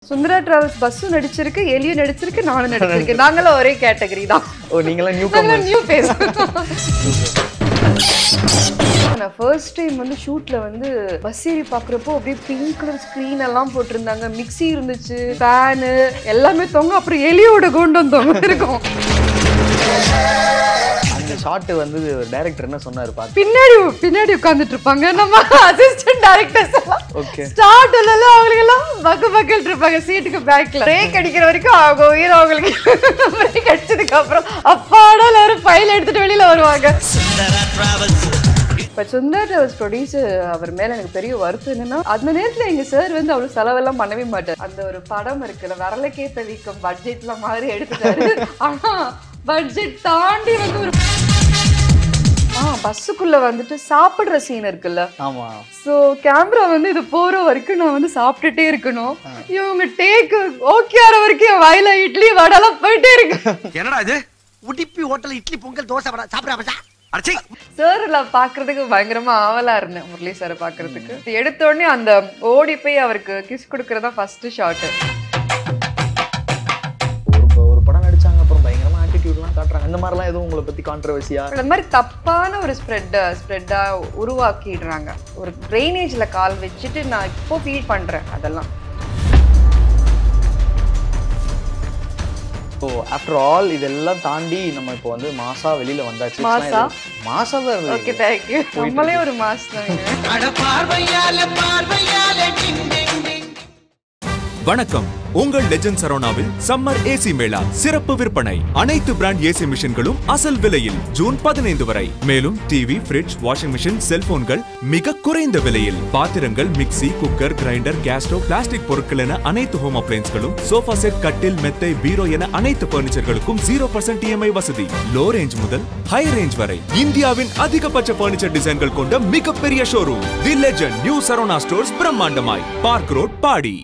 Sundara travels பஸ்ஸும் நடிச்சிருக்கு எலியும் நடிச்சிருக்கு நானும் நடிச்சிருக்கேன் நாங்களும் ஒரே கேட்டகரி தான் ஓ நீங்களாம் நியூ நாங்களும் நியூ பேஸ் நான் ஃபர்ஸ்ட் டைம் வந்து ஷூட்ல வந்து பஸ் ஏறி பார்க்குறப்போ அப்படியே பிங்க் கலர் ஸ்க்ரீன் எல்லாம் போட்டிருந்தாங்க மிக்ஸி இருந்துச்சு ஃபேனு எல்லாமே தொங்க அப்புறம் எலியோட கோண்டம் தொங்க இருக்கும் அந்த ஷாட் வந்து டைரக்டர் என்ன சொன்னாரு பார்த்து பின்னாடி பின்னாடி உட்காந்துட்டு இருப்பாங்க நம்ம அசிஸ்டன்ட் டைரக்டர்ஸ் எல்லாம் ஓகே ஸ்டார்ட் எல்லாம் அவங்களுக்கு எல்லாம் பக்கு பக்கல் இருப்பாங்க சீட்டுக்கு பேக்ல பிரேக் அடிக்கிற வரைக்கும் அவங்க உயிர் அவங்களுக்கு பிரேக் அடிச்சதுக்கு அப்புறம் அப்பாடா எல்லாரும் ஃபைல் எடுத்துட்டு வெளியில வருவாங்க இப்போ சுந்தர் டிராவல்ஸ் ப்ரொடியூசர் அவர் மேல எனக்கு பெரிய வருத்தம் என்னன்னா அந்த நேரத்துல எங்க சார் வந்து அவ்வளவு செலவெல்லாம் பண்ணவே மாட்டார் அந்த ஒரு படம் இருக்குல்ல வரலக்கேத்த வீக்கம் பட்ஜெட்ல மாதிரி எடுத்துட்டாரு ஆனா பட்ஜெட் தாண்டி வந்து ஒரு ஆ பஸ்ஸுக்குள்ள வந்துட்டு சாப்பிடுற சீன் இருக்குல்ல ஆமா ஸோ கேமரா வந்து இது போற வரைக்கும் நான் வந்து சாப்பிட்டுட்டே இருக்கணும் இவங்க டேக்கு ஓகே ஆற வரைக்கும் என் வாயில இட்லி வடலாம் போயிட்டே இருக்கு என்னடா இது உடிப்பி ஹோட்டல் இட்லி பொங்கல் தோசை வடை சாப்பிடா பச்சா அடச்சி சார் பாக்குறதுக்கு பயங்கரமா ஆவலா இருந்தேன் முரளி சாரை பாக்குறதுக்கு எடுத்த உடனே அந்த ஓடி போய் அவருக்கு கிஸ் கொடுக்கறதா ஃபர்ஸ்ட் ஷாட் ஒரு ப- ஒரு படம் நடிச்சாங்க அப்புறம் பயங்கரமா ஆட்டிடியூட்லாம் காட்டுறாங்க இந்த மாதிரிலாம் எதுவும் உங்களை பத்தி கான்ட்ரவர்சியா அந்த மாதிரி தப்பான ஒரு ஸ்ப்ரெட் ஸ்ப்ரெட்டா உருவாக்கிடுறாங்க ஒரு ட்ரைனேஜ்ல கால் வச்சுட்டு நான் இப்போ ஃபீல் பண்றேன் அதெல்லாம் ஸோ ஆஃப்டர் ஆல் இதெல்லாம் தாண்டி நம்ம இப்போ வந்து மாசா வெளியில வந்தாச்சு மாசா? மாசா தான் இருந்தது ஓகே தேங்க்யூ நம்மளே ஒரு மாஸ் தாங்க அட பார்வையால பார்வையால டிங் டிங் டிங் வணக்கம் உங்கள் லெஜண்ட் சரவணாவில் சம்மர் ஏசி மேளா சிறப்பு விற்பனை அனைத்து பிராண்ட் ஏசி மிஷின்களும் அசல் விலையில் ஜூன் பதினைந்து வரை மேலும் டிவி ஃபிரிட்ஜ் வாஷிங் மிஷின் செல்போன்கள் மிக குறைந்த விலையில் பாத்திரங்கள் mixie cooker grinder gas stove plastic பொருட்கள் என அனைத்து ஹோம் அப்ளைன்ஸ்களும் சோஃபா செட் கட்டில் மெத்தை பீரோ என அனைத்து பர்னிச்சர்களுக்கும் ஜீரோ பர்சன்ட் இஎம்ஐ வசதி லோ ரேஞ்ச் முதல் ஹை ரேஞ்ச் வரை இந்தியாவின் அதிகபட்ச பர்னிச்சர் டிசைன்கள் கொண்ட மிகப்பெரிய showroom the legend new Saravana stores பிரம்மாண்டமாய் பார்க் ரோட் பாடி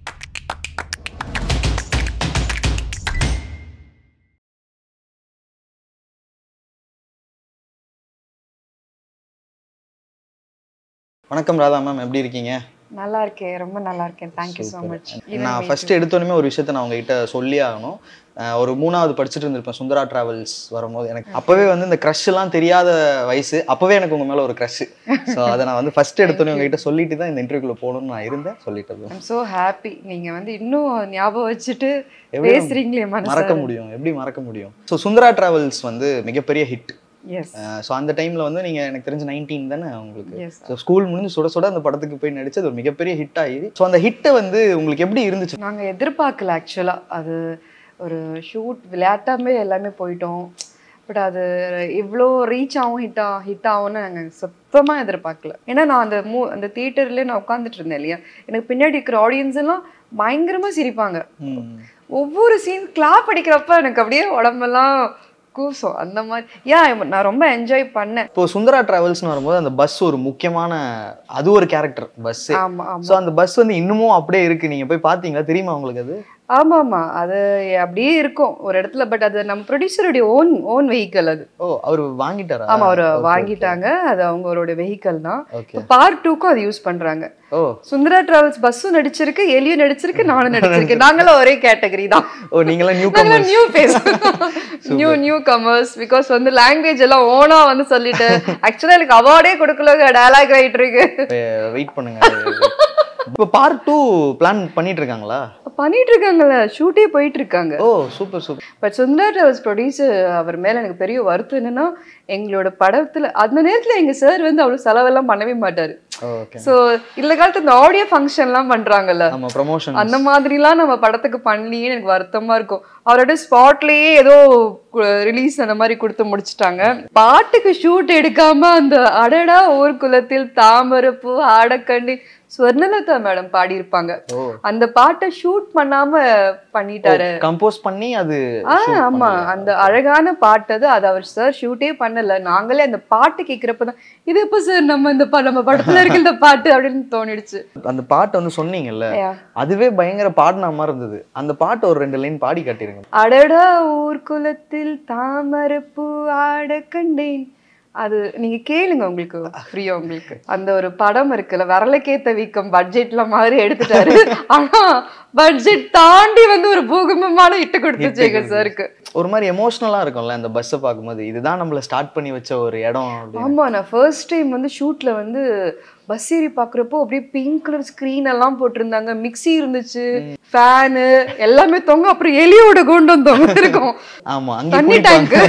வணக்கம் ராதா மேம் எப்படி இருக்கீங்க நல்லா இருக்கேன் ரொம்ப நல்லா இருக்கேன் தேங்க்யூ ஸோ மச் நான் ஃபர்ஸ்ட் எடுத்தோடனே ஒரு விஷயத்த நான் உங்ககிட்ட சொல்லி ஆகணும் அஹ் ஒரு மூணாவது படிச்சுட்டு இருந்திருப்பேன் சுந்தரா டிராவல்ஸ் வரும்போது எனக்கு அப்பவே வந்து இந்த க்ரஷ் எல்லாம் தெரியாத வயசு அப்பவே எனக்கு உங்க மேல ஒரு க்ரஷ் ஸோ அதை நான் வந்து ஃபர்ஸ்ட் எடுத்தோடனே உங்ககிட்ட சொல்லிட்டு தான் இந்த இன்டர்வியூக்குள்ள போகணும்னு நான் இருந்தேன் சொல்லிட்டது ஐம் ஸோ ஹாப்பி நீங்க வந்து இன்னும் ஞாபகம் வச்சுட்டு எப்படி பேசுறீங்களே மறக்க மனசு முடியும் எப்படி மறக்க முடியும் ஸோ சுந்தரா டிராவல்ஸ் வந்து மிகப்பெரிய ஹிட் எஸ் ஸோ அந்த டைம்ல வந்து நீங்க எனக்கு தெரிஞ்சு நைன்டீன் தானே உங்களுக்கு எஸ் ஸோ ஸ்கூல் முடிஞ்சு சுட சுட அந்த படத்துக்கு போய் நடிச்சு அது ஒரு மிகப்பெரிய ஹிட் ஆகி ஸோ அந்த ஹிட்டை வந்து உங்களுக்கு எப்படி இருந்துச்சு நாங்க எதிர்பார்க்கல ஆக்சுவலா அது ஒரு ஷூட் விளையாட்டாமே எல்லாமே போயிட்டோம் பட் அது இவ்வளோ ரீச் ஆகும் ஹிட் ஆகும் ஹிட் ஆகும்னு நாங்கள் சுத்தமாக எதிர்பார்க்கல ஏன்னா நான் அந்த மூ அந்த தியேட்டர்லேயே நான் உட்காந்துட்டு இருந்தேன் இல்லையா எனக்கு பின்னாடி இருக்கிற ஆடியன்ஸ் எல்லாம் பயங்கரமாக சிரிப்பாங்க ம். ஒவ்வொரு சீன் கிளாப் அடிக்கிறப்ப எனக்கு அப்படியே உடம்பெல்லாம் கூசும் அந்த மாதிரி ஏன் நான் ரொம்ப என்ஜாய் பண்ணேன் இப்போ சுந்தரா டிராவல்ஸ்னு வரும்போது அந்த பஸ் ஒரு முக்கியமான அது ஒரு கேரக்டர் பஸ் ஆமா ஆமா ஸோ அந்த பஸ் வந்து இன்னமும் அப்படியே இருக்கு நீங்க போய் பாத்தீங்களா தெரியுமா உங்களுக்கு அது ஆமா ஆமா அது அப்படியே இருக்கும் ஒரு இடத்துல பட் அது நம்ம ப்ரொடியூசருடைய ஓன் ஓன் வெஹிக்கல் அது ஓ அவர் வாங்கிட்டாரா ஆமா அவர் வாங்கிட்டாங்க அது அவங்களோட வெஹிக்கல் தான் ஓகே பார்ட் டூக்கும் அது யூஸ் பண்றாங்க ஓ சுந்தரா டிராவல்ஸ் பஸ்ஸும் நடிச்சிருக்கு எலியும் நடிச்சிருக்கு நானும் நடிச்சிருக்கேன் நாங்களும் ஒரே கேட்டகரி தான் ஓ நீங்களாம் நியூ நாங்களும் commerce new face new new commerce because வந்து லாங்குவேஜ் எல்லாம் ஓனா வந்து சொல்லிட்டு ஆக்சுவலா எனக்கு அவார்டே கொடுக்கல டயலாக் ரைட்டருக்கு வெயிட் பண்ணுங்க இப்போ பார்ட் டூ பிளான் பண்ணிட்டு இருக்காங்களா பண்ணிட்டு இருக்காங்கல்ல ஷூட்டே போயிட்டு இருக்காங்க ஓ super super but Sundar travels producer அவர் மேல எனக்கு பெரிய வருத்தம் என்னன்னா எங்களோட படத்துல அந்த நேரத்துல எங்க சார் வந்து அவ்வளவு செலவெல்லாம் பண்ணவே மாட்டாரு ஓகே சோ இந்த காலத்துல இந்த ஆடியோ ஃபங்க்ஷன்லாம் பண்றாங்கல்ல ஆமா ப்ரமோஷன் அந்த மாதிரிலாம் நம்ம படத்துக்கு பண்ணலையே எனக்கு வருத்தமா இருக்கும் அவரோட ஸ்பாட்லயே ஏதோ ரிலீஸ் அந்த மாதிரி கொடுத்து முடிச்சிட்டாங்க பாட்டுக்கு ஷூட் எடுக்காம அந்த அடடா ஊர்குலத்தில் தாமரப்பூ ஆடக்கண்ணி ஸ்வர்ணலதா மேடம் பாடியிருப்பாங்க ஓ அந்த பாட்டை ஷூட் பண்ணாம பண்ணிட்டாரு கம்போஸ் பண்ணி அது ஆ shoot ஆமா பண்ணலையா? அந்த அழகான பாட்டு அது அது அவர் சார் ஷூட்டே பண்ணல நாங்களே அந்த பாட்டு கேக்குறப்பதான் இது எப்ப சார் நம்ம இந்த ப- நம்ம படத்துல இருக்க இந்த பாட்டு அப்படின்னு தோணிடுச்சு அந்த பாட்டு வந்து சொன்னீங்கல்ல Yeah. அதுவே பயங்கர பாடின மாதிரி இருந்தது அந்த பாட்டு ஒரு ரெண்டு லைன் பாடி காட்டிருங்க அடடா ஊர் குலத்தில் தாமரப்பூ ஆட கண்டேன் அது நீங்க கேளுங்க உங்களுக்கு ஃப்ரீயா உங்களுக்கு அந்த ஒரு படம் இருக்குல்ல வரலக்கேத்த வீக்கம் பட்ஜெட்ல மாதிரி எடுத்துட்டாரு ஆனா பட்ஜெட் தாண்டி வந்து ஒரு பூகம்பமான இட்டு கொடுத்துச்சு எங்க சாருக்கு ஒரு மாதிரி எமோஷனலா இருக்கும்ல அந்த பஸ்ஸை பார்க்கும்போது இதுதான் நம்மள ஸ்டார்ட் பண்ணி வச்ச ஒரு இடம் அப்படின்னு ஆமா நான் ஃபர்ஸ்ட் டைம் வந்து ஷூட்ல வந்து பஸ் ஏறி பாக்குறப்போ அப்படியே பிங்க் கலர் ஸ்கிரீன் எல்லாம் போட்டிருந்தாங்க மிக்ஸி இருந்துச்சு ஃபேனு எல்லாமே தொங்க அப்புறம் எலியோட கொண்டு தொங்க இருக்கும் ஆமா அங்க தண்ணி டேங்க்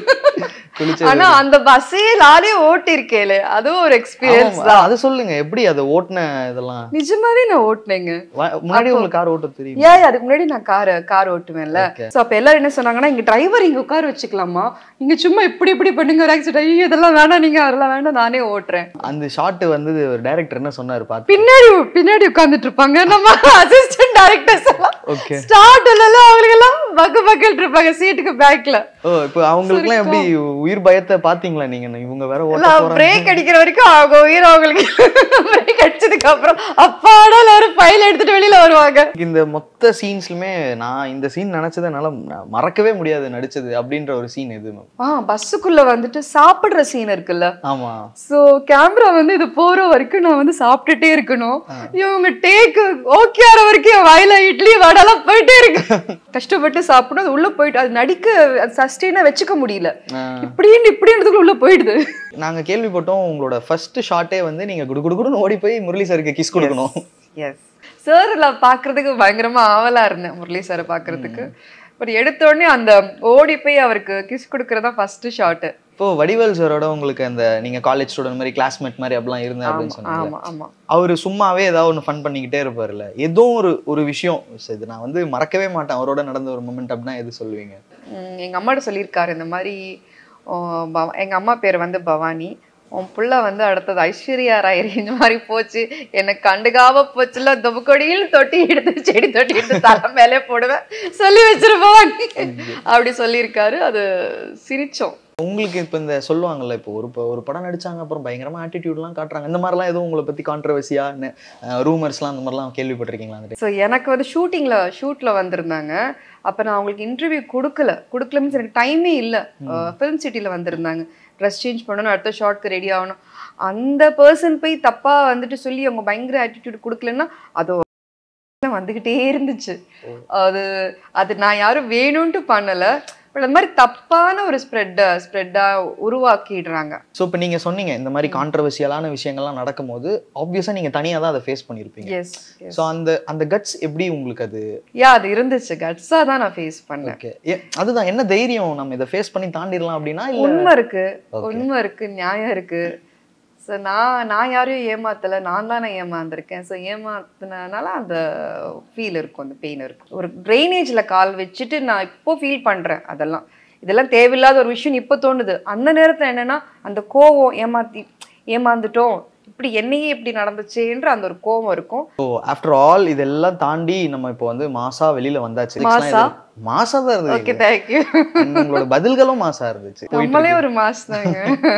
குளிச்ச ஆனா அந்த பஸ்ஸே நானே ஓட்டி இருக்கேல அதுவும் ஒரு எக்ஸ்பீரியன்ஸ் ஆமா, அது சொல்லுங்க எப்படி அதை ஓட்டுன இதெல்லாம் நிஜமாவே நான் ஓட்டுனேங்க வ- முன்னாடி உங்களுக்கு கார் ஓட்ட தெரியும் ஏன் அதுக்கு முன்னாடி நான் கார் கார் ஓட்டுவேன்ல சோ அப்ப எல்லாரும் என்ன சொன்னாங்கன்னா இங்க டிரைவர் இங்க உட்கார வச்சுக்கலாமா இங்க சும்மா இப்படி இப்படி பண்ணுங்க ஒரு ஆக்சிடென்ட் ஐயோ இதெல்லாம் வேணாம் நீங்க அதெல்லாம் வேண்டாம் நானே ஓட்டுறேன் அந்த ஷாட் வந்து ஒரு டைரக்டர் என்ன சொன்னாரு பார்த்து பின்னாடி பின்னாடி உட்கார்ந்துட்டு இருப்பாங்க நம்ம அசிஸ்டன்ட் டைரக்டர்ஸ் எல்லாம் ஓகே ஸ்டார்ட் எல்லாம் அவங்களுக்கு எல்லாம் பக்கு பக்கல் இருப்பாங்க சீட்டுக்கு பேக்ல ஓ இப்போ அவங்களுக்குலாம் எப்படி உயிர் பயத்தை பாத்தீங்களா நீங்க இவங்க வேற ஓட்ட எல்லாம் போறாங்க பிரேக் அடிக்கிற வரைக்கும் அவங்க உயிர் அவங்களுக்கு பிரேக் அடிச்சதுக்கு அப்புறம் அப்பாடா ஒரு ஃபைல் எடுத்துட்டு வெளியில வருவாங்க இந்த மொத்த சீன்ஸ்லுமே நான் இந்த சீன் நினைச்சதை என்னால ம- மறக்கவே முடியாது நடிச்சது அப்படின்ற ஒரு சீன் எது மேம் ஆ பஸ்ஸுக்குள்ள வந்துட்டு சாப்பிடுற சீன் இருக்குல்ல ஆமா சோ கேமரா வந்து இது போற வரைக்கும் நான் வந்து சாப்பிட்டுட்டே இருக்கணும் இவங்க டேக் ஓகே ஆற வரைக்கும் என் வாயில இட்லி வடலாம் போயிட்டே இருக்கு கஷ்டப்பட்டு சாப்பிடணும் அது உள்ள போயிட்டு அது நடிக்க சஸ்டெயினா வச்சுக்க முடியல இப்படின்னு இப்படின்றதுக்குள்ள உள்ள போயிடுது நாங்க கேள்விப்பட்டோம் உங்களோட ஃபர்ஸ்ட் ஷாட்டே வந்து நீங்க குடு குடு குடுன்னு ஓடி போய் முரளி சாருக்கு கிஸ் கொடுக்கணும் எஸ் சார்ல பாக்குறதுக்கு பயங்கரமா ஆவலா இருந்தேன் முரளி சாரை பாக்குறதுக்கு பட் எடுத்த உடனே அந்த ஓடி போய் அவருக்கு கிஸ் கொடுக்கறதா ஃபர்ஸ்ட் ஷாட் இப்போ வடிவேல் சாரோட உங்களுக்கு அந்த நீங்க காலேஜ் ஸ்டூடெண்ட் மாதிரி கிளாஸ்மேட் மாதிரி அப்படிலாம் இருந்தேன் அப்படின்னு ஆமா சொன்னீங்க ஆமா ஆமா அவரு சும்மாவே ஏதாவது ஒன்று ஃபன் பண்ணிக்கிட்டே இருப்பார்ல ஏதோ ஒரு ஒரு விஷயம் சரி, இது நான் வந்து மறக்கவே மாட்டேன் அவரோட நடந்த ஒரு மூமெண்ட் அப்படின்னா எது சொல்லுவீங்க ம், எங்க அம்மாட்ட சொல்லியிருக்காரு இந்த மாதிரி ஓ, பவ- எங்க அம்மா பேர் வந்து பவானி உன் புள்ள வந்து அடுத்தது ஐஸ்வர்யா ராய் இந்த மாதிரி போச்சு எனக்கு கண்டுக்காம போச்சுல தொபுக்கொடியில் தொட்டி எடுத்து செடி தொட்டி எடுத்து தலை மேலே போடுவேன் சொல்லி வச்சிரு பவானி அப்படி சொல்லியிருக்காரு அது சிரிச்சோம் உங்களுக்கு இப்போ இந்த சொல்லுவாங்கல்ல இப்போ ஒரு ப- ஒரு படம் நடிச்சாங்க அப்புறம் பயங்கரமா ஆட்டிடியூட்லாம் காட்டுறாங்க இந்த மாதிரிலாம் எதுவும் உங்களை பத்தி கான்ட்ரவர்சியா ரூமர்ஸ்லாம் அந்த மாதிரிலாம் கேள்விப்பட்டிருக்கீங்களா அந்த ஸோ எனக்கு வந்து ஷூட்டிங்கில் ஷூட்டில் வந்திருந்தாங்க அப்போ நான் அவங்களுக்கு இன்டர்வியூ கொடுக்கல கொடுக்கல மீன்ஸ் எனக்கு டைமே இல்லை ஃபிலிம் சிட்டியில் வந்திருந்தாங்க ட்ரெஸ் சேஞ்ச் பண்ணணும் அடுத்த ஷார்ட்க்கு ரெடி ஆகணும் அந்த பர்சன் போய் தப்பாக வந்துட்டு சொல்லி அவங்க பயங்கர ஆட்டிடியூட் கொடுக்கலன்னா அது வந்துக்கிட்டே இருந்துச்சு அது அது நான் யாரும் வேணும்ன்ட்டு பண்ணலை பட் அந்த மாதிரி தப்பான ஒரு ஸ்ப்ரெட்டை ஸ்ப்ரெட்டாக உருவாக்கிடுறாங்க ஸோ இப்போ நீங்க சொன்னீங்க இந்த மாதிரி கான்ட்ரவர்சியலான விஷயங்கள்லாம் நடக்கும்போது ஆப்வியஸாக நீங்க தனியா தான் அதை ஃபேஸ் பண்ணியிருப்பீங்க எஸ் ஸோ அந்த அந்த கட்ஸ் எப்படி உங்களுக்கு அது யா அது இருந்துச்சு கட்ஸாக தான் நான் ஃபேஸ் பண்ணேன் ஓகே அதுதான் என்ன தைரியம் நம்ம இதை ஃபேஸ் பண்ணி தாண்டிடலாம் அப்படின்னா இல்ல உண்மை இருக்கு Okay. உண்மை இருக்கு நியாயம் இருக்கு ஸோ நான் நான் யாரையும் ஏமாத்தல நான் தானே ஏமாந்துருக்கேன் ஸோ ஏமாத்தினால அந்த ஃபீல் இருக்கும் அந்த பெயின் இருக்கும் ஒரு ட்ரைனேஜில் கால் வச்சுட்டு நான் இப்போ ஃபீல் பண்ணுறேன் அதெல்லாம் இதெல்லாம் தேவையில்லாத ஒரு விஷயம் இப்போ தோணுது அந்த நேரத்தில் என்னன்னா அந்த கோவம் ஏமாத்தி ஏமாந்துட்டோம் இப்படி என்னையே இப்படி நடந்துச்சேன்ற அந்த ஒரு கோவம் இருக்கும் ஸோ ஆஃப்டர் ஆல் இதெல்லாம் தாண்டி நம்ம இப்போ வந்து மாசா வெளியில வந்தாச்சு மாசா? மாசா தான் ஓகே இருந்தது தேங்க்யூ And உங்களோட பதில்களும் மாசா இருந்துச்சு நம்மளே ஒரு மாஸ் தாங்க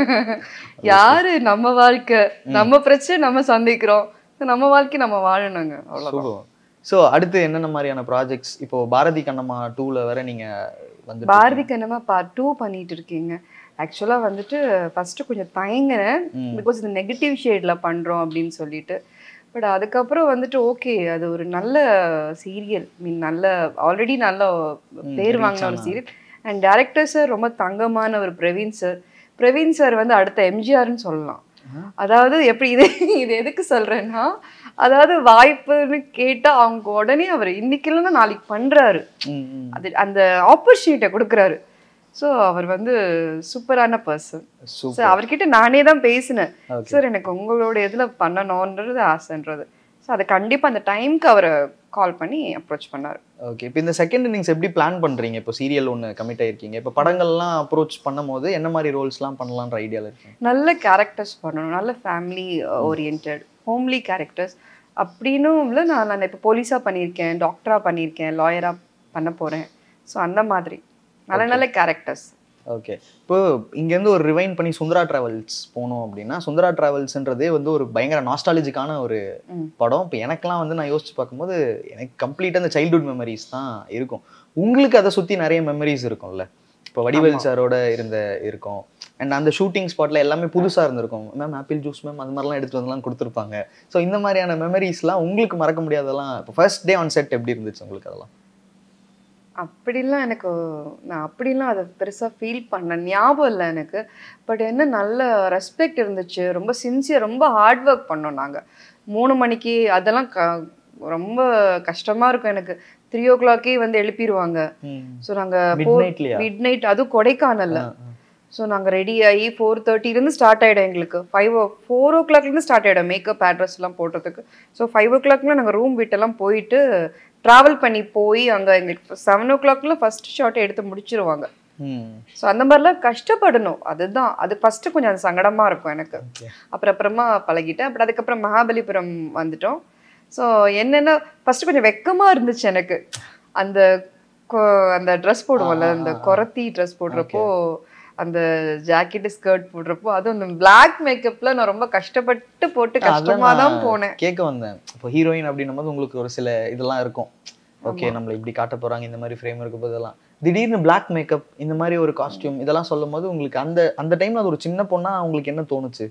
யாரு நம்ம வாழ்க்கை நம்ம பிரச்சனை நம்ம சந்திக்கிறோம் நம்ம வாழ்க்கை நம்ம வாழணுங்க அவ்வளவுதான் ஸோ அடுத்து என்னென்ன மாதிரியான ப்ராஜெக்ட்ஸ் இப்போ பாரதி கண்ணம்மா டூல வர நீங்க வந்து பாரதி கண்ணமா பார்ட் டூ பண்ணிட்டு இருக்கீங்க ஆக்சுவலா வந்துட்டு ஃபர்ஸ்ட் கொஞ்சம் தயங்கினேன் பிகாஸ் இந்த நெகட்டிவ் ஷேட்ல பண்றோம் அப்படின்னு சொல்லிட்டு பட் அதுக்கப்புறம் வந்துட்டு ஓகே அது ஒரு நல்ல சீரியல் மீன் நல்ல ஆல்ரெடி நல்ல பேர் வாங்கின ஒரு சீரியல் அண்ட் டேரக்டர் சார் ரொம்ப தங்கமான ஒரு பிரவீன் சார் பிரவீன் சார் வந்து அடுத்த எம்ஜிஆர்னு சொல்லலாம் அதாவது எப்படி இது இது எதுக்கு சொல்றேன்னா அதாவது வாய்ப்புன்னு கேட்டா அவங்க உடனே அவர் இன்னைக்கு இல்லைன்னா நாளைக்கு பண்றாரு ம், ம். அது அந்த ஆப்பர்ச்சுனிட்டியை கொடுக்குறாரு ஸோ அவர் வந்து சூப்பரான பர்சன் Super. ஸோ அவர்கிட்ட நானே தான் பேசினேன் Okay. சார் எனக்கு உங்களோட இதில் பண்ணணுன்றது ஆசைன்றது ஸோ அதை கண்டிப்பாக அந்த டைம்க்கு அவரை கால் பண்ணி அப்ரோச் பண்ணார் ஓகே இப்போ இந்த செகண்ட் இன்னிங்ஸ் எப்படி பிளான் பண்றீங்க இப்போ சீரியல் ஒன்று கமிட் ஆயிருக்கீங்க இப்போ படங்கள்லாம் அப்ரோச் பண்ணும்போது என்ன மாதிரி ரோல்ஸ்லாம் பண்ணலான்ற ஐடியால இருக்கீங்க நல்ல கேரக்டர்ஸ் பண்ணணும் நல்ல ஃபேமிலி ஓரியன்ட் ஹோம்லி கேரக்டர்ஸ் அப்படின்னும் இல்லை நான் நான் இப்போ போலீஸாக பண்ணியிருக்கேன் டாக்டராக பண்ணியிருக்கேன் லாயராக பண்ண போகிறேன் ஸோ அந்த மாதிரி நல்ல நல்ல கேரக்டர்ஸ் ஓகே இப்போ இங்கேருந்து ஒரு ரிவைன் பண்ணி சுந்தரா டிராவல்ஸ் போனோம் அப்படின்னா சுந்தரா டிராவல்ஸ்ன்றதே வந்து ஒரு பயங்கர நாஸ்டாலஜிக்கான ஒரு ம். படம் இப்போ எனக்கெல்லாம் வந்து நான் யோசிச்சு பார்க்கும்போது எனக்கு கம்ப்ளீட்டாக அந்த சைல்ட்ஹுட் மெமரிஸ் தான் இருக்கும் உங்களுக்கு அதை சுற்றி நிறைய மெமரிஸ் இருக்கும்ல இப்போ வடிவேல் சாரோட இருந்த இருக்கும் அண்ட் அந்த ஷூட்டிங் ஸ்பாட்ல எல்லாமே புதுசா இருந்திருக்கும் மேம் ஆப்பிள் ஜூஸ் மேம் அது மாதிரிலாம் எடுத்து வந்துலாம் கொடுத்துருப்பாங்க ஸோ இந்த மாதிரியான மெமரிஸ்லாம் உங்களுக்கு மறக்க முடியாதெல்லாம் இப்போ ஃபர்ஸ்ட் டே ஆன் செட் எப்படி இருந்துச்சு உங்களுக்கு அதெல்லாம் அப்படிலாம் எனக்கு நான் அப்படிலாம் அதை பெருசாக ஃபீல் பண்ண ஞாபகம் இல்லை எனக்கு பட் என்ன நல்ல ரெஸ்பெக்ட் இருந்துச்சு ரொம்ப சின்சியர் ரொம்ப ஹார்ட் ஒர்க் பண்ணோம் நாங்கள் மூணு மணிக்கு அதெல்லாம் க ரொம்ப கஷ்டமாக இருக்கும் எனக்கு த்ரீ ஓ கிளாக்கே வந்து எழுப்பிடுவாங்க ஸோ நாங்கள் Midnight-லயா? மிட் நைட் அதுவும் கொடைக்கானல்ல ஸோ நாங்கள் ரெடி ஆகி ஃபோர் தேர்ட்டிலேருந்து ஸ்டார்ட் ஆகிடும் எங்களுக்கு ஃபைவ் ஓ ஃபோர் ஓ கிளாக்லேருந்து ஸ்டார்ட் ஆகிடும் மேக்கப் அட்ரஸ்லாம் போடுறதுக்கு ஸோ ஃபைவ் ஓ கிளாக்ல நாங்கள் ரூம் விட்டெல்லாம் போயிட்டு ட்ராவல் பண்ணி போய் அங்கே எங்களுக்கு செவன் ஓ கிளாக்ல ஃபர்ஸ்ட் ஷாட்டை எடுத்து முடிச்சிருவாங்க ம் ஸோ அந்த மாதிரிலாம் கஷ்டப்படணும் அதுதான் அது ஃபஸ்ட்டு கொஞ்சம் அது சங்கடமாக இருக்கும் எனக்கு Okay. அப்புறம் அப்புறமா பழகிட்டேன் அப்புறம் அதுக்கப்புறம் மகாபலிபுரம் வந்துட்டோம் ஸோ என்னென்ன ஃபஸ்ட்டு கொஞ்சம் வெக்கமாக இருந்துச்சு எனக்கு அந்த கொ- அந்த ட்ரெஸ் போடுவோம்ல அந்த கொரத்தி ட்ரெஸ் போடுறப்போ அந்த ஜாக்கெட் ஸ்கர்ட் போடுறப்போ அதுவும் அந்த பிளாக் மேக்கப்ல நான் ரொம்ப கஷ்டப்பட்டு போட்டு கஷ்டமா தான் போனேன் கேட்க வந்தேன் இப்போ ஹீரோயின் அப்படின்னும் போது உங்களுக்கு ஒரு சில இதெல்லாம் இருக்கும் ஓகே நம்மள இப்படி காட்ட போறாங்க இந்த மாதிரி ஃப்ரேம் இருக்க போதெல்லாம் திடீர்னு பிளாக் மேக்கப் இந்த மாதிரி ஒரு காஸ்டியூம் இதெல்லாம் சொல்லும் போது உங்களுக்கு அந்த அந்த டைம்ல அது ஒரு சின்ன பொண்ணா உங்களுக்கு என்ன தோணுச்சு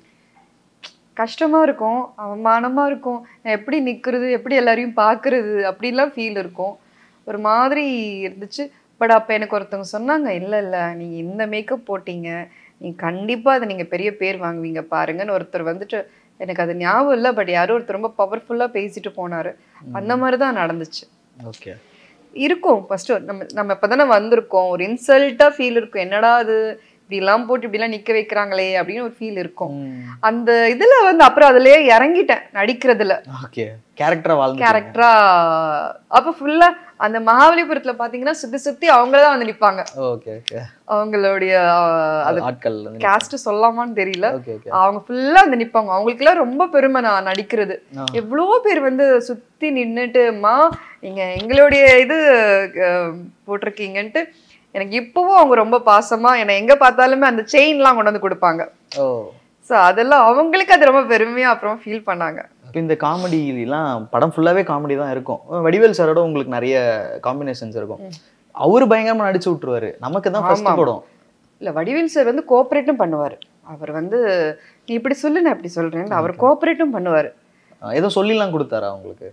கஷ்டமா இருக்கும் அவமானமா இருக்கும் நான் எப்படி நிக்கிறது எப்படி எல்லாரையும் பார்க்கிறது அப்படிலாம் ஃபீல் இருக்கும் ஒரு மாதிரி இருந்துச்சு பட் அப்போ எனக்கு ஒருத்தவங்க சொன்னாங்க இல்லை இல்லை நீங்க இந்த மேக்கப் போட்டீங்க நீங்க கண்டிப்பா அதை நீங்க பெரிய பேர் வாங்குவீங்க பாருங்கன்னு ஒருத்தர் வந்துட்டு எனக்கு அது ஞாபகம் இல்லை பட் யாரோ ஒருத்தர் ரொம்ப பவர்ஃபுல்லா பேசிட்டு போனாரு அந்த மாதிரி தான் நடந்துச்சு ஓகே இருக்கும் ஃபர்ஸ்ட் நம்ம நம்ம இப்பதானே வந்திருக்கோம் ஒரு இன்சல்ட்டா ஃபீல் இருக்கும் என்னடா அது இப்படிலாம் போட்டு இப்படிலாம் நிக்க வைக்கிறாங்களே அப்படின்னு ஒரு ஃபீல் இருக்கும் அந்த இதுல வந்து அப்புறம் அதுலயே இறங்கிட்டேன் நடிக்கிறதுல ஓகே கேரக்டரா வாழ்ந்து கேரக்டரா அப்ப ஃபுல்லா அந்த மகாபலிபுரத்துல பாத்தீங்கன்னா சுத்தி சுத்தி அவங்களதான் வந்து நிப்பாங்க ஓகே ஓகே அவங்களுடைய அஹ், அது ஆட்கள் கேஸ்ட் சொல்லாமான்னு தெரியல ஓகே ஓகே அவங்க ஃபுல்லா வந்து நிப்பாங்க அவங்களுக்குலாம் ரொம்ப பெருமை நான் நடிக்கிறது ஆ. எவ்வளோ பேர் வந்து சுத்தி நின்னுட்டுமா நீங்க எங்களுடைய இது அஹ், போட்டிருக்கீங்கன்ட்டு எனக்கு இப்பவும் அவங்க ரொம்ப பாசமா என்னை எங்க பார்த்தாலுமே அந்த செயின்லாம் கொண்டு வந்து கொடுப்பாங்க ஓ ஸோ அதெல்லாம் அவங்களுக்கு அது ரொம்ப பெருமையா அப்புறம் ஃபீல் பண்ணாங்க இப்போ இந்த காமெடிலாம் படம் ஃபுல்லாவே காமெடி தான் இருக்கும் வடிவேல் சாரோட உங்களுக்கு நிறைய காம்பினேஷன்ஸ் இருக்கும் அவரு பயங்கரமா நடிச்சு விட்டுருவாரு நமக்கு தான் ஃபர்ஸ்ட் ஆமா. படம் இல்ல வடிவேல் சார் வந்து கோஆப்ரேட்டும் பண்ணுவாரு அவர் வந்து நீ இப்படி சொல்லு நான் இப்படி சொல்றேன் அவர் கோஆப்ரேட்டும் பண்ணுவாரு அஹ் ஏதோ சொல்லிலாம் கொடுத்தாரா உங்களுக்கு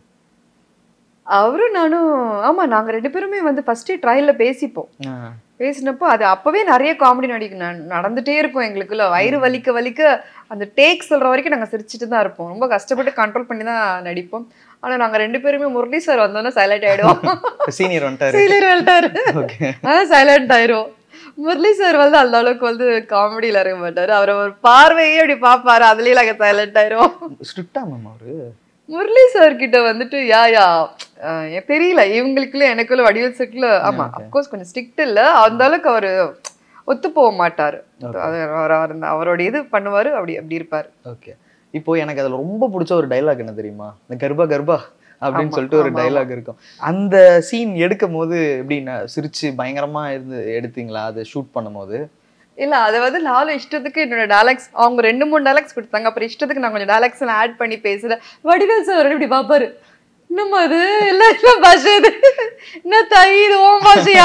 அவரும் நானும் ஆமா நாங்க ரெண்டு பேருமே வந்து ஃபர்ஸ்டே ட்ரையல்ல பேசிப்போம் பேசினப்போ அது அப்பவே நிறைய காமெடி நடிக்க ந- நடந்துட்டே இருக்கும் எங்களுக்குள்ள வயிறு வலிக்க வலிக்க அந்த டேக் சொல்ற வரைக்கும் நாங்க சிரிச்சிட்டு தான் இருப்போம் ரொம்ப கஷ்டப்பட்டு கண்ட்ரோல் பண்ணி தான் நடிப்போம் ஆனா நாங்க ரெண்டு பேருமே முரளி சார் வந்தோன்னே சைலண்ட் ஆயிடுவோம் சீனியர் வந்துட்டாரு சீனியர் வந்துட்டாரு ஓகே அதான் சைலண்ட் ஆயிரும் முரளி சார் வந்து அந்த அளவுக்கு வந்து காமெடியில இருக்க மாட்டாரு அவர் ஒரு பார்வையே அப்படி பாப்பாரு அதுலயே நாங்க சைலண்ட் ஆயிரும் ஸ்ட்ரிக்டா மேம் அவரு முரளி சார் கிட்ட வந்துட்டு யா யா அஹ் எனக்கு தெரியல இவங்களுக்குள்ள எனக்குள்ள வடிவேல் சார்க்குள்ள ஆமா அப்கோர்ஸ் கொஞ்சம் ஸ்ட்ரிக்ட் இல்ல அந்த அளவுக்கு அவரு ஒத்து போக மாட்டாரு அது அவர் அவர் அந்த- அவரோட இது பண்ணுவாரு அப்படி அப்படி இருப்பாரு ஓகே இப்போ எனக்கு அதுல ரொம்ப பிடிச்ச ஒரு டைலாக் என்ன தெரியுமா இந்த கர்ப்பா கர்ப்பா அப்படின்னு சொல்லிட்டு ஒரு டைலாக் இருக்கும் அந்த சீன் எடுக்கும் போது எப்படின்னா சிரிச்சு பயங்கரமா இருந்து எடுத்தீங்களா அதை ஷூட் பண்ணும்போது இல்ல அதை வந்து லாலு இஷ்டத்துக்கு என்னோட டயலாக்ஸ் அவங்க ரெண்டு மூணு டயலாக்ஸ் கொடுத்தாங்க அப்புறம் இஷ்டத்துக்கு நான் கொஞ்சம் டயலாக்ஸ் எல்லாம் ஆட் பண்ணி பேசுறேன் வடிவேல் சார் இப்படி பாப்பாரு என்னம்மா அது எல்லாம் என்ன பாஷை இது என்ன தாய் இது ஓம் பாஷையா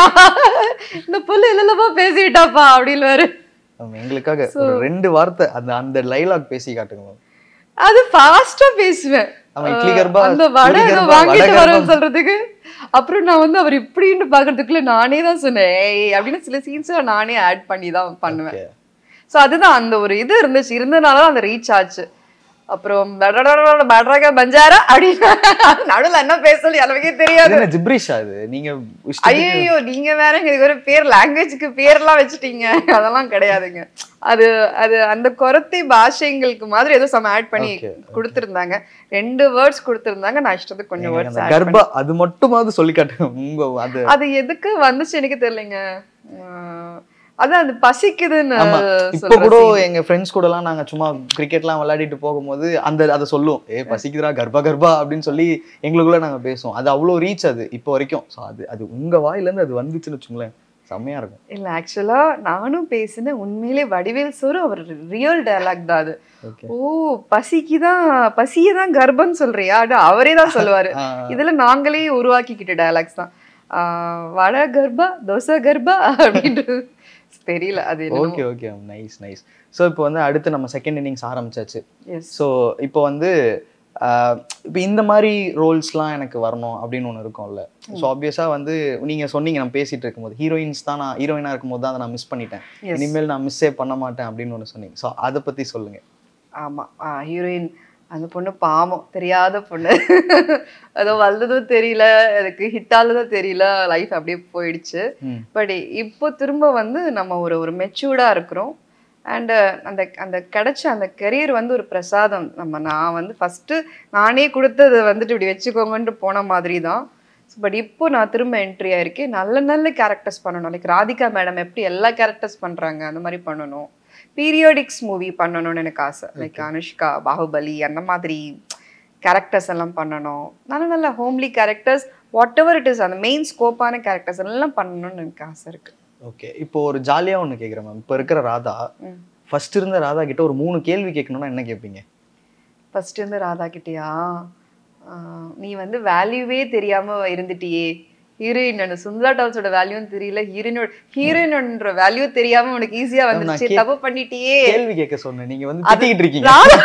இந்த புல்லு இல்லல்லப்பா பேசிட்டாப்பா அப்படின்னு ஆமா, எங்களுக்காக ஒரு ரெண்டு வார்த்தை அந்த அந்த டைலாக் பேசி காட்டுங்க மேம் அது ஃபாஸ்டா பேசுவேன் அவன் இட்லி கர்ப்பா, அந்த வடை புளி ஏதோ கர்ப்பா, வாங்கிட்டு வடை வரேன்னு கர்ப்பா. சொல்றதுக்கு அப்புறம் நான் வந்து அவர் இப்படின்னு பாக்குறதுக்குள்ள நானே தான் சொன்னேன் ஏய் அப்படின்னு சில சீன்ஸ் நானே ஆட் பண்ணி தான் பண்ணுவேன் Okay. சோ அதுதான் அந்த ஒரு இது இருந்துச்சு இருந்தனால தான் அந்த ரீச் ஆச்சு அப்புறம் பட்ராக பஞ்சாரா அப்படின்னு நடுவுல என்ன பேசல எனக்கே தெரியாது இது என்ன ஜிப்ரிஷா இது நீங்க இஷ்டத்துக்கு- ஐயோ நீங்க வேற எங்களுக்கு ஒரு பேர் லாங்குவேஜ்க்கு பேர்லாம் வச்சுட்டீங்க அதெல்லாம் கிடையாதுங்க அது அது அந்த குரத்தை பாஷைங்களுக்கு மாதிரி ஏதோ சம ஆட் பண்ணி Okay, கொடுத்திருந்தாங்க ரெண்டு வேர்ட்ஸ் கொடுத்திருந்தாங்க நான் இஷ்டத்துக்கு கொஞ்சம் எனக்கு வேர்ட்ஸ் அந்த கர்ப்பா அது மட்டுமாவது சொல்லி காட்டுங்க உங்க அது அது எதுக்கு வந்துச்சு எனக்கு தெரியலங்க உம், அதான் அது பசிக்குதுன்னு ஆமா இப்ப சொல்ற கூட scene. எங்க ஃப்ரெண்ட்ஸ் கூட எல்லாம் நாங்க சும்மா கிரிக்கெட்லாம் விளையாடிட்டு போகும்போது அந்த அதை சொல்லுவோம் ஏ பசிக்குதுடா கர்ப்பா கர்ப்பா அப்படின்னு சொல்லி எங்களுக்குள்ள நாங்க பேசுவோம் அது அவ்வளவு ரீச் அது இப்போ வரைக்கும் ஸோ அது அது உங்க வாயில இருந்து அது வந்துச்சுன்னு வச்சுங்களேன் செம்மையா இருக்கும் இல்ல ஆக்சுவலா நானும் பேசினேன் உண்மையிலே வடிவேல் சோறு அவர் ரியல் டயலாக் தான் அது ஓகே ஓ பசிக்குதான் பசியை தான் கர்ப்பம்னு சொல்றியா அது அவரே தான் சொல்லுவாரு இதுல நாங்களே உருவாக்கிக்கிட்ட டயலாக்ஸ் தான் ஆஹ் வடை கர்ப்பா தோசை கர்ப்பா அப்படின்றது தெரியல அது okay okay nice nice so இப்போ வந்து அடுத்து நம்ம செகண்ட் இன்னிங்ஸ் ஆரம்பிச்சாச்சு எஸ் ஸோ இப்போ வந்து இப்போ இந்த மாதிரி ரோல்ஸ்லாம் எனக்கு வரணும் அப்படின்னு ஒன்று இருக்கும்ல ஸோ ஆப்வியஸாக வந்து நீங்கள் சொன்னீங்க நான் பேசிட்டு இருக்கும்போது ஹீரோயின்ஸ் தான் நான் ஹீரோயினாக இருக்கும்போது தான் அதை நான் மிஸ் பண்ணிட்டேன் Yes. இனிமேல் நான் மிஸ்ஸே பண்ண மாட்டேன் அப்படின்னு ஒன்று சொன்னீங்க ஸோ அதை பற்றி சொல்லுங்க ஆமா ஹீரோயின் அந்த பொண்ணு பாவம் தெரியாத பொண்ணு அதோ வந்ததும் தெரியல அதுக்கு ஹிட் ஆனதும் தெரியல லைஃப் அப்படியே போயிடுச்சு ம். பட் இப்போ திரும்ப வந்து நம்ம ஒரு ஒரு மெச்சூர்டா இருக்கிறோம் அண்ட் அந்த அந்த கிடைச்ச அந்த கெரியர் வந்து ஒரு பிரசாதம் நம்ம நான் வந்து ஃபஸ்ட்டு நானே கொடுத்தது வந்துட்டு இப்படி வச்சுக்கோங்கன்ட்டு போன மாதிரி தான் பட் இப்போ நான் திரும்ப என்ட்ரி ஆயிருக்கேன் நல்ல நல்ல கேரக்டர்ஸ் பண்ணணும் லைக் ராதிகா மேடம் எப்படி எல்லா கேரக்டர்ஸ் பண்றாங்க அந்த மாதிரி பண்ணணும் பீரியோடிக்ஸ் மூவி பண்ணணும்னு எனக்கு ஆசை லைக் அனுஷ்கா பாகுபலி அந்த மாதிரி கேரக்டர்ஸ் எல்லாம் பண்ணணும் நல்ல நல்ல homely characters whatever it is அந்த மெயின் ஸ்கோப்பான கேரக்டர்ஸ் எல்லாம் பண்ணணும்னு எனக்கு ஆசை இருக்கு ஓகே இப்போ ஒரு ஜாலியாக ஒன்று கேட்குறேன் மேம் இப்போ இருக்கிற ராதா ம். ஃபர்ஸ்ட் இருந்த ராதா கிட்ட ஒரு மூணு கேள்வி கேட்கணும்னா என்ன கேட்பீங்க ஃபர்ஸ்ட் இருந்து ராதா கிட்டயா ஆஹ் நீ வந்து வேல்யூவே தெரியாம இருந்துட்டியே ஹீரோயின் அந்த சுந்தரா டால்ஸோட வேல்யூவும் தெரியல ஹீரோயினோட ஹீரோயினோட வேல்யூ தெரியாம உனக்கு ஈஸியா வந்துருச்சு கே- தப்பு பண்ணிட்டியே கேள்வி கேட்க சொன்னேன் நீங்க வந்து திட்டிக்கிட்டு இருக்கீங்க ராதா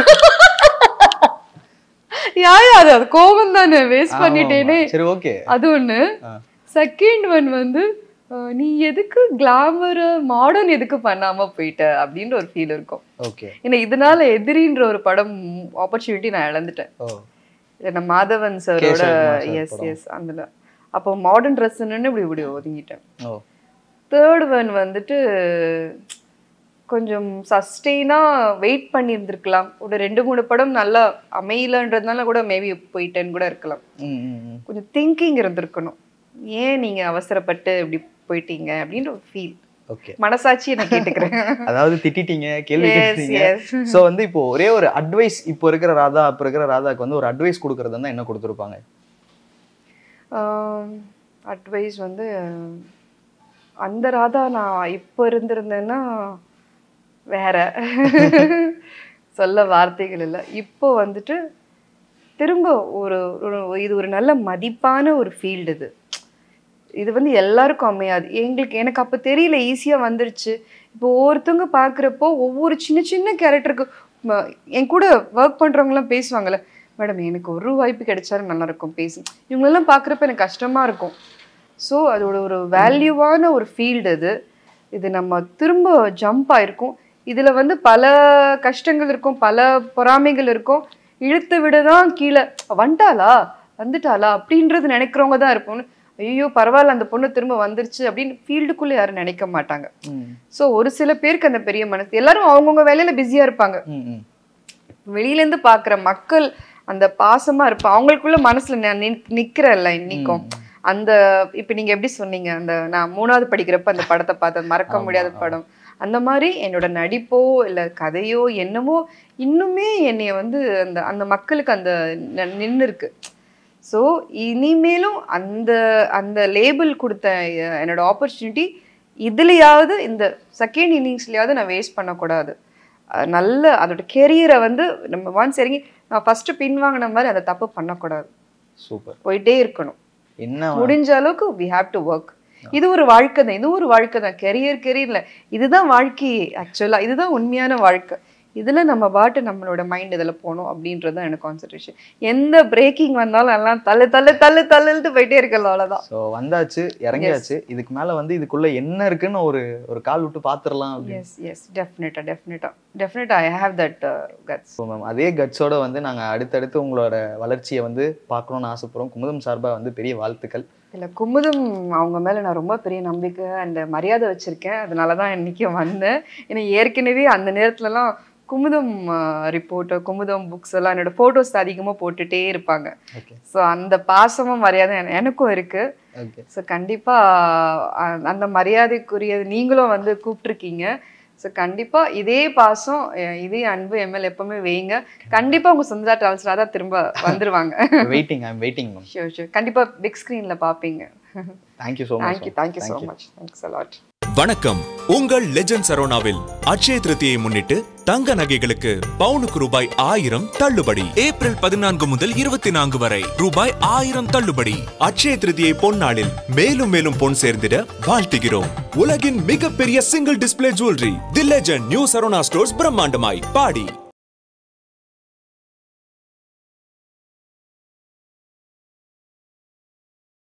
யா யா, அது அது கோபம் தானே வேஸ்ட் ஆமா, பண்ணிட்டேனே ஆமா. சரி ஓகே அது ஒண்ணு ஆ. செகண்ட் ஒன் வந்து அஹ், நீ எதுக்கு கிளாமர் மாடர்ன் எதுக்கு பண்ணாம போயிட்ட அப்படின்ற ஒரு ஃபீல் இருக்கும் ஓகே ஏன்னா இதனால எதிரின்ற ஒரு படம் ஆப்பர்ச்சுனிட்டி நான் இழந்துட்டேன் ஓ இது நம்ம மாதவன் சரோட கேசவகுமார் sir எஸ் படம். எஸ் அதுல அப்போ மாடர்ன் ட்ரெஸ்ன்னு இப்படி இப்படி ஒதுங்கிட்டேன் ஓ தேர்ட் ஒன் வந்துட்டு கொஞ்சம் சஸ்டெயினாக வெயிட் பண்ணியிருந்திருக்கலாம் ஒரு ரெண்டு மூணு படம் நல்லா அமையலன்றதுனால கூட மேபி போயிட்டேன்னு கூட இருக்கலாம் ம், ம், ம். கொஞ்சம் திங்கிங் இருந்திருக்கணும் ஏன் நீங்க அவசரப்பட்டு இப்படி போயிட்டீங்க அப்படின்ற ஒரு ஃபீல் ஓகே மனசாட்சியை நான் கேட்டுக்கிறேன் அதாவது திட்டிட்டீங்க கேள்வி Yes, கேட்டீங்க yes. சோ வந்து இப்போ ஒரே ஒரு அட்வைஸ் இப்போ இருக்கிற ராதா அப்ப இருக்கிற ராதாக்கு வந்து ஒரு அட்வைஸ் கொடுக்கறது இருந்தா என்ன கொடுத்துருப்பாங்க அட்வைஸ் வந்து அந்த ராதா நான் இப்போ இருந்திருந்தேன்னா வேற சொல்ல வார்த்தைகள் இல்லை இப்போ வந்துட்டு திரும்ப ஒரு ஒரு- இது ஒரு நல்ல மதிப்பான ஒரு ஃபீல்டு இது இது வந்து எல்லாருக்கும் அமையாது எங்களுக்கு எனக்கு அப்போ தெரியல ஈஸியாக வந்துருச்சு இப்போ ஒவ்வொருத்தவங்க பார்க்குறப்போ ஒவ்வொரு சின்ன சின்ன கேரக்டருக்கு என் கூட ஒர்க் பண்ணுறவங்களாம் பேசுவாங்கல்ல மேடம் எனக்கு ஒரு வாய்ப்பு கிடைச்சாலும் நல்லா இருக்கும் பேசு இவங்களெல்லாம் பார்க்குறப்ப எனக்கு கஷ்டமாக இருக்கும் ஸோ அதோட ஒரு வேல்யூவான ஒரு ஃபீல்டு இது இது நம்ம திரும்ப ஜம்ப் ஆயிருக்கும் இதில் வந்து பல கஷ்டங்கள் இருக்கும் பல பொறாமைகள் இருக்கும் இழுத்து விட தான் கீழே வந்துட்டாளா வந்துட்டாளா அப்படின்றது நினைக்கிறவங்க தான் இருப்போம் ஐயோ பரவாயில்ல அந்த பொண்ணு திரும்ப வந்துருச்சு அப்படின்னு ஃபீல்டுக்குள்ளே யாரும் நினைக்க மாட்டாங்க ம், ஸோ ஒரு சில பேருக்கு அந்த பெரிய மனசு எல்லாரும் அவங்கவுங்க வேலையில பிஸியாக இருப்பாங்க ம், ம். வெளியிலேருந்து பார்க்குற மக்கள் அந்த பாசமா இருப்பா அவங்களுக்குள்ள மனசுல நான் நிக்- நிக்கிறேன்ல இன்னைக்கும் அந்த இப்ப நீங்க எப்படி சொன்னீங்க அந்த நான் மூணாவது படிக்கிறப்ப அந்த படத்தை பார்த்தேன் மறக்க ஆமா, முடியாத ஆமா. படம் அந்த மாதிரி என்னோட நடிப்போ இல்ல கதையோ என்னமோ இன்னுமே என்னைய வந்து அந்த அந்த மக்களுக்கு அந்த நின்று இருக்கு ஸோ இனிமேலும் அந்த அந்த லேபிள் கொடுத்த எ- என்னோட ஆப்பர்ச்சுனிட்டி இதுலயாவது இந்த செகண்ட் இன்னிங்ஸ்லயாவது நான் வேஸ்ட் பண்ணக்கூடாது அஹ் நல்ல அதோட கெரியரை வந்து நம்ம ஒன்ஸ் இறங்கி நான் ஃபர்ஸ்ட் பின்வாங்கின மாதிரி அந்த தப்பு பண்ணக்கூடாது சூப்பர் போயிட்டே இருக்கணும் என்ன முடிஞ்ச அளவுக்கு வி ஹாவ் டு ஒர்க் இது ஒரு வாழ்க்கை தான் இது ஒரு வாழ்க்கை தான் கெரியர் கெரியர்ல இதுதான் வாழ்க்கையே ஆக்சுவலா இதுதான் உண்மையான வாழ்க்கை இதுல நம்ம பாட்டு நம்மளோட மைண்ட் இதுல போகணும் அப்படின்றது தான் எனக்கு கான்சென்ட்ரேஷன் எந்த பிரேக்கிங் வந்தாலும் எல்லாம் தள்ளு தள்ளு தள்ளு தள்ளுட்டு போயிட்டே இருக்கல அவ்வளவுதான் ஸோ வந்தாச்சு இறங்கியாச்சு இதுக்கு மேல வந்து இதுக்குள்ள என்ன இருக்குன்னு ஒரு ஒரு கால் விட்டு பாத்துரலாம் அப்படின்னு S S definitely definitely definitely I have that guts so ma'am அதே கட்ஸோட வந்து நாங்க அடுத்தடுத்து உங்களோட வளர்ச்சியை வந்து பார்க்கணும்னு ஆசைப்படுறோம் குமுதம் சார்பா வந்து பெரிய வாழ்த்துக்கள் இல்ல குமுதம் அவங்க மேல நான் ரொம்ப பெரிய நம்பிக்கை அண்ட் மரியாதை வச்சிருக்கேன் அதனால தான் இன்னைக்கு வந்தேன் ஏன்னா ஏற்கனவே அந்த நேரத்துலலாம் குமுதம் ரிப்போர்ட் குமுதம் புக்ஸ் எல்லாம் என்னோட ஃபோட்டோஸ் அதிகமாக போட்டுட்டே இருப்பாங்க ஓகே ஸோ அந்த பாசமும் மரியாதை என- எனக்கும் இருக்கு ஓகே ஸோ கண்டிப்பாக அந்த மரியாதைக்குரிய நீங்களும் வந்து கூப்பிட்ருக்கீங்க ஸோ கண்டிப்பாக இதே பாசம் அஹ் இதே அன்பு எம்எல் எப்பவுமே வைங்க கண்டிப்பாக உங்கள் சுந்தரா டிராவல்ஸ்ல தான் திரும்ப வந்துருவாங்க waiting I'm waiting ma'am sure sure கண்டிப்பாக பிக் ஸ்க்ரீனில் பார்ப்பீங்க thank you so much thank you thank you so much thanks a lot வணக்கம் உங்கள் லெஜண்ட் சரோனாவில் அட்சய திருத்தியை முன்னிட்டு தங்க நகைகளுக்கு பவுனுக்கு ரூபாய் ஆயிரம் தள்ளுபடி ஏப்ரல் பதினான்கு முதல் இருபத்தி நான்கு வரை ரூபாய் ஆயிரம் தள்ளுபடி அட்சய திருதியை பொன்னாளில் மேலும் மேலும் பொன் சேர்ந்திட வாழ்த்துகிறோம் உலகின் மிகப்பெரிய single display jewellery the legend new Saravana stores பிரம்மாண்டமாய் பாடி